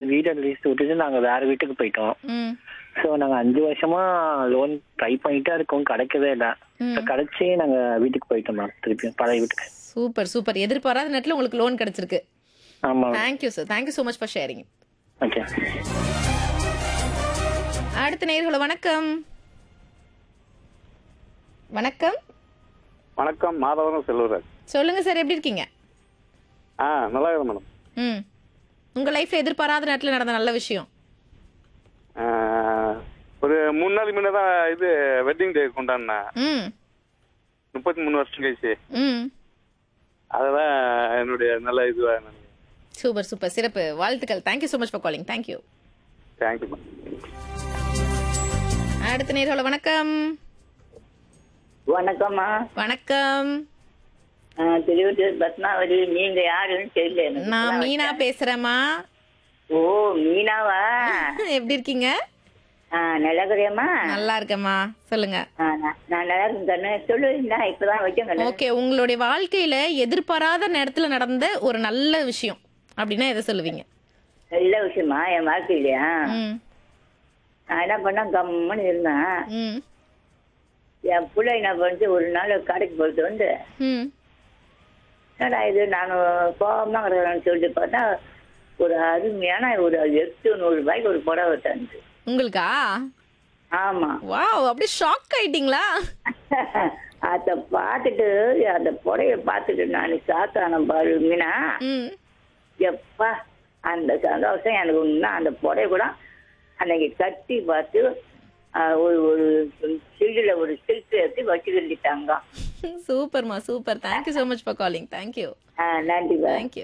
வீடை லீஸ் விட்டுட்டு நாங்க வேற வீட்டுக்கு போயிட்டோம் ம் ஸோ நாங்க அஞ்சு வருஷமா லோன் ட்ரை பண்ணிட்டே இருக்கோம் கிடைக்கவே இல்லை ம். So, கிடைச்சி நாங்க வீட்டுக்கு போயிட்டோம் மேம் திருப்பியும் பழைய வீட்டுக்கு சூப்பர் சூப்பர் எதிர்பாராத நேரத்துல உங்களுக்கு லோன் கிடைச்சிருக்கு ஆமா thank you sir thank you so much for sharing okay அடுத்த நேயர்கள வணக்கம் வணக்கம் வணக்கம் மாதவரம் செல்வராஜ் சொல்லுங்க சார் எப்படி இருக்கீங்க ஆ நல்லா இருக்கேன் மேடம் ம் உங்க லைஃப்ல எதிர்பாராத நேரத்துல நடந்த நல்ல விஷயம் ஆ, ஒரு மூணு நாள் முன்ன தான் இது வெட்டிங் டே கொண்டாடினேன் ம் முப்பத்தி மூணு வருஷம் கழிச்சு ம் அதெல்லாம் என்னுடைய நல்ல இதுவாக நினைக்கிறேன் சூப்பர் சூப்பர் சிறப்பு வாழ்த்துக்கள் thank you so much for calling thank you thank you ma'am அடுத்த நேர்கள வணக்கம் வணக்கம்மா வணக்கம் ஆ, திருவட்டூர் பத்மாவதி நீங்க யாருன்னு தெரியல எனக்கு. நான் மீனா பேசுறேம்மா ஓ மீனாவா எப்படி இருக்கீங்க ஆ, நல்லா இருக்கிறியம்மா நல்லா இருக்கேம்மா சொல்லுங்க ஆ, நான் நான் நல்லா இருக்கேன் கண்ணு சொல்லுவீங்களா இப்பதான் வச்சேன் கண்ணு ஓகே உங்களுடைய வாழ்க்கையில எதிர்பாராத நேரத்துல நடந்த ஒரு நல்ல விஷயம் அப்படின்னா எதை சொல்லுவீங்க நல்ல விஷயமா என் வாழ்க்கையிலையா ம் நான் என்ன பண்ண கம்முன்னு இருந்தேன் ம் என் பிள்ளை என்ன பண்ணிச்சு ஒரு நாள் கடைக்கு போயிட்டு வந்து ம் என்னடா இது நான் கோபமாக இருக்கிறேன்னு சொல்லிட்டு பார்த்தா ஒரு அருமையான ஒரு எட்டு நூறு ரூபாய்க்கு ஒரு புடவை தந்து உங்களுக்கா ஆமா வாவ் அப்படியே ஷாக் ஆயிட்டீங்களா அத பார்த்துட்டு அந்த புடைய பார்த்துட்டு நான் சாத்தான பாரு மீனா ம் எப்பா அந்த சந்தோஷம் எனக்கு இன்னும் அந்த புடைய கூட அன்னைக்கு கட்டி பார்த்து ஆஹ், ஒரு ஒரு சில்லுல ஒரு சில்க் எடுத்து வச்சுக்கிட்டாங்க சூப்பர்மா super thank you so much for calling thank you நன்றி bye. தேங்க்யூ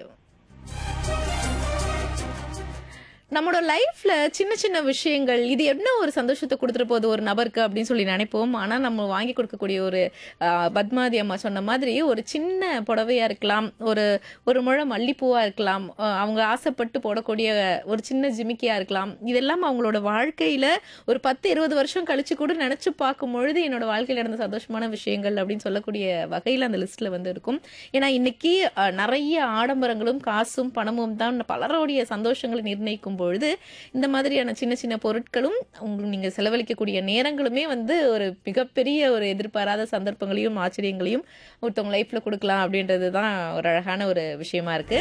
நம்மளோட லைஃப்ல சின்ன சின்ன விஷயங்கள் இது என்ன ஒரு சந்தோஷத்தை கொடுத்துட்டு போகுது ஒரு நபருக்கு அப்படின்னு சொல்லி நினைப்போம் ஆனா நம்ம வாங்கி கொடுக்கக்கூடிய ஒரு ஆஹ், பத்மாவதி அம்மா சொன்ன மாதிரி ஒரு சின்ன புடவையா இருக்கலாம் ஒரு ஒரு முழம் மல்லிப்பூவா இருக்கலாம் ஆஹ், அவங்க ஆசைப்பட்டு போடக்கூடிய ஒரு சின்ன ஜிமிக்கியா இருக்கலாம் இதெல்லாம் அவங்களோட வாழ்க்கையில ஒரு பத்து இருபது வருஷம் கழிச்சு கூட நினைச்சு பார்க்கும் பொழுது என்னோட வாழ்க்கையில நடந்த சந்தோஷமான விஷயங்கள் அப்படின்னு சொல்லக்கூடிய வகையில அந்த லிஸ்ட்ல வந்து இருக்கும் ஏன்னா இன்னைக்கு அஹ், நிறைய ஆடம்பரங்களும் காசும் பணமும் தான் பலருடைய சந்தோஷங்களை நிர்ணயிக்கும் பொழுது இந்த மாதிரியான சின்ன சின்ன பொருட்களும் உங்களுக்கு நீங்க செலவழிக்கக்கூடிய நேரங்களுமே வந்து ஒரு மிகப்பெரிய ஒரு எதிர்பாராத சந்தர்ப்பங்களையும் ஆச்சரியங்களையும் ஒருத்தவங்க லைஃப்ல கொடுக்கலாம் அப்படின்றது தான் ஒரு அழகான ஒரு விஷயமா இருக்கு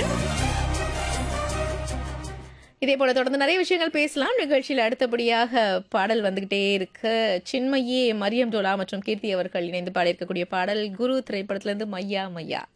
இதே போல தொடர்ந்து நிறைய விஷயங்கள் பேசலாம் நிகழ்ச்சியில் அடுத்தபடியாக பாடல் வந்துகிட்டே இருக்கு சின்மயே மரியம் ஜோலா மற்றும் கீர்த்தி அவர்கள் இணைந்து பாடியிருக்கக்கூடிய பாடல் குரு திரைப்படத்திலிருந்து மையா மையா